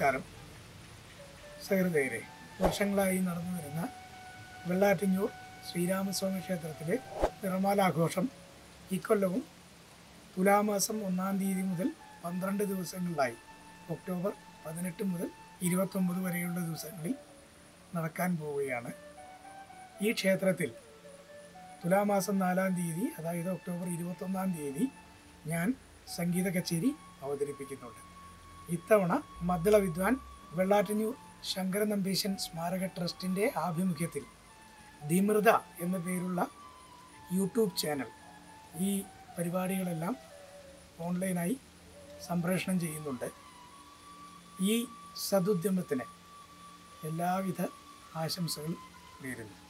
നമസ്കാരം സഹൃദയരെ വർഷങ്ങളായി നടന്നു വരുന്ന വെള്ളാറ്റിഞ്ഞൂർ ശ്രീരാമസ്വാമി ക്ഷേത്രത്തിലെ നിറമാലാഘോഷം ഇക്കൊല്ലവും തുലാമാസം ഒന്നാം തീയതി മുതൽ പന്ത്രണ്ട് ദിവസങ്ങളിലായി ഒക്ടോബർ പതിനെട്ട് മുതൽ ഇരുപത്തൊമ്പത് വരെയുള്ള ദിവസങ്ങളിൽ നടക്കാൻ പോവുകയാണ് ഈ ക്ഷേത്രത്തിൽ തുലാമാസം നാലാം തീയതി അതായത് ഒക്ടോബർ ഇരുപത്തൊന്നാം തീയതി ഞാൻ സംഗീത കച്ചേരി അവതരിപ്പിക്കുന്നുണ്ട് ഇത്തവണ മദ്ദള വിദ്വാൻ വെള്ളാറ്റഞ്ഞൂർ ശങ്കര നമ്പീശൻ സ്മാരക ട്രസ്റ്റിൻ്റെ ആഭിമുഖ്യത്തിൽ ധിമൃത എന്ന പേരുള്ള യൂട്യൂബ് ചാനൽ ഈ പരിപാടികളെല്ലാം ഓൺലൈനായി സംപ്രേഷണം ചെയ്യുന്നുണ്ട് ഈ സതുദ്യമത്തിന് എല്ലാവിധ ആശംസകളും നേരുന്നു